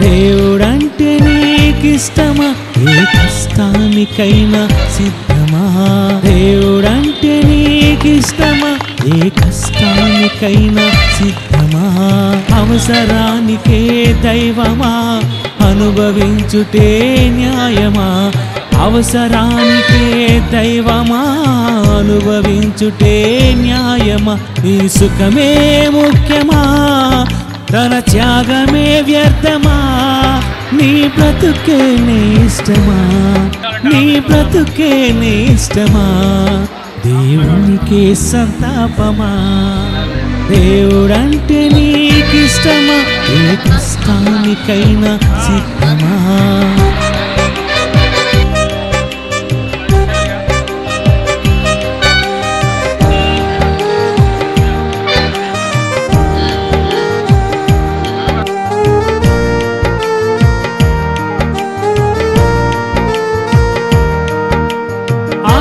దేవుడంటే నీకిష్టమా ఏ కష్టానికైనా సిద్ధమా దేవుడంటే నీకిష్టమా ఏ కష్టానికైనా సిద్ధమా అవసరానికే దైవమా అనుభవించుటే న్యాయమా అవసరానికే దైవమా అనుభవించుటే న్యాయమా ఈ సుఖమే ముఖ్యమా తన త్యాగమే వ్యర్థమా నీ బ్రతుకే నీ ఇష్టమా నీ బ్రతుకే నీ ఇష్టమా దేవునికే సంతాపమా దేవుడంటే నీకిష్టమా ఏ కష్టానికైనా సిద్ధమా ఆ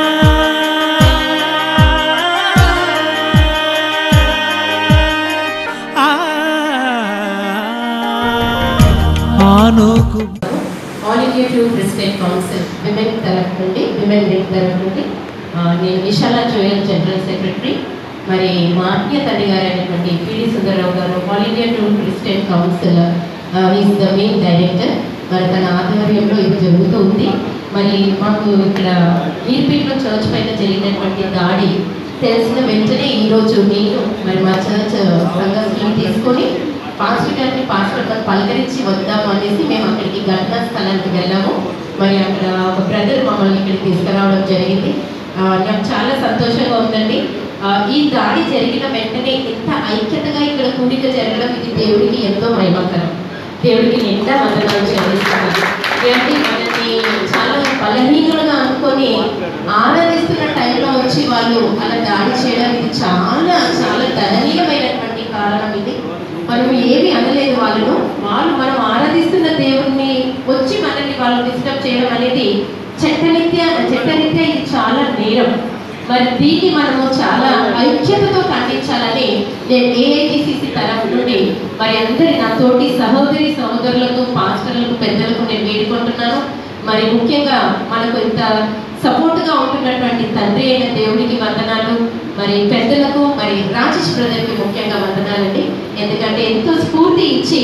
ఆనోకు all India two president council women తరఫు నుండి విమెన్ వింగ్ తరఫు నుండి ఆ, నేను విశాల జోయల్ జనరల్ సెక్రటరీ మరి మా ఆత్మీయ తండ్రి గారు అయినటువంటి PD Sundararao garu all India two president council is the main director మరి తన ఆధ్వర్యంలో ఇది జరుగుతూ ఉంది మరి మాకు ఇక్కడ వీర్పీఠలో చర్చ్ పైన జరిగినటువంటి దాడి తెలిసిన వెంటనే ఈరోజు నేను మరి మా చర్చ్ సంఘం తీసుకొని పాస్టర్ గారిని పాస్టర్ గారు పలకరించి వద్దాము అనేసి మేము అక్కడికి ఘటనా స్థలానికి వెళ్ళాము మరి అక్కడ ఒక బ్రదర్ మమ్మల్ని ఇక్కడికి తీసుకురావడం జరిగింది ఆ, నాకు చాలా సంతోషంగా ఉందండి ఆ, ఈ దాడి జరిగిన వెంటనే ఎంత ఐక్యతగా ఇక్కడ కూడిక జరగడం ఇది దేవుడికి ఎంతో మహిమకరం దేవుడికి నిండా వందనాలు చెల్లిస్తున్నాను ఏంటి మనల్ని చాలా బలహీనులుగా అనుకొని ఆరాధిస్తున్న టైంలో వచ్చి వాళ్ళు అలా దాడి చేయడం ఇది చాలా చాలా దయనీయమైనటువంటి కారణం ఇది మనం ఏమి అనలేదు వాళ్ళను వాళ్ళు మనం ఆరాధిస్తున్న దేవుణ్ణి వచ్చి మనల్ని వాళ్ళు డిస్టర్బ్ చేయడం అనేది చట్టరీత్యా చట్టరీత్యా ఇది చాలా నేరం మరి దీన్ని మనము చాలా ఐక్యతతో ఖండించాలని నేను ఏఐటిసిసి తరఫు నుండి మరి అందరి నా తోటి సహోదరి సహోదరులకు పాస్టర్లకు పెద్దలకు నేను వేడుకుంటున్నాను మరి ముఖ్యంగా మనకు ఇంత సపోర్ట్గా ఉంటున్నటువంటి తండ్రి అయిన దేవుడికి వందనాలు మరి పెద్దలకు మరి రాజేష్ బ్రదర్కి ముఖ్యంగా వందనాలండి ఎందుకంటే ఎంతో స్ఫూర్తి ఇచ్చి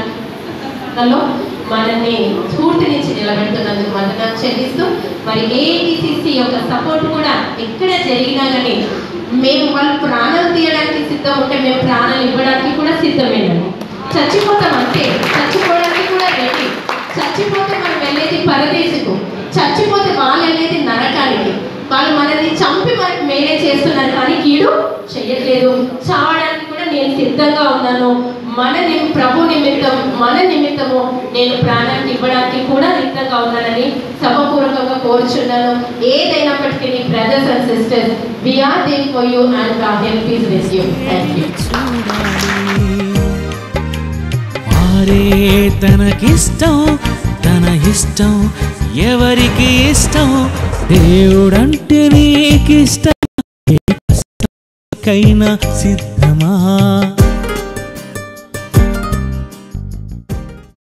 ఇలాంటిలో మనల్ని స్ఫూర్తినిచ్చి నిలబెడుతున్నందుకు వందనాలు చెల్లిస్తూ మరి ఏఐటిసిసి యొక్క సపోర్ట్ కూడా ఎక్కడ జరిగినా కానీ మేము వాళ్ళు ప్రాణాలు తీయడానికి సిద్ధం ఉంటే మేము ప్రాణాలు ఇవ్వడానికి కూడా సిద్ధమేనండి చచ్చిపోతాం అంతే చచ్చిపోవడానికి కూడా రెడీ చచ్చిపోతే మనం వెళ్ళేది పరదేశకు చచ్చిపోతే వాళ్ళు వెళ్ళేది నరకానికి వాళ్ళు మనల్ని చంపి మనకి మేలే చేస్తున్నారు కానీ కీడు చెయ్యట్లేదు చావడానికి కూడా నేను సిద్ధంగా ఉన్నాను మన నిమ్ ప్రభు నిమిత్తం మన నిమిత్తము నేను ప్రాణాన్ని ఇవ్వడానికి కూడా సిద్ధంగా ఉన్నానని సభపూర్వకంగా కోరుచున్నాను ఏదైనప్పటికీ brothers and sisters we are there for you and help is with you thank you వారే తనకిష్టం తన ఇష్టం ఎవరికి ఇష్టం దేవుడంటే నీకిష్టం ఏ కష్టానికైనా సిద్ధమా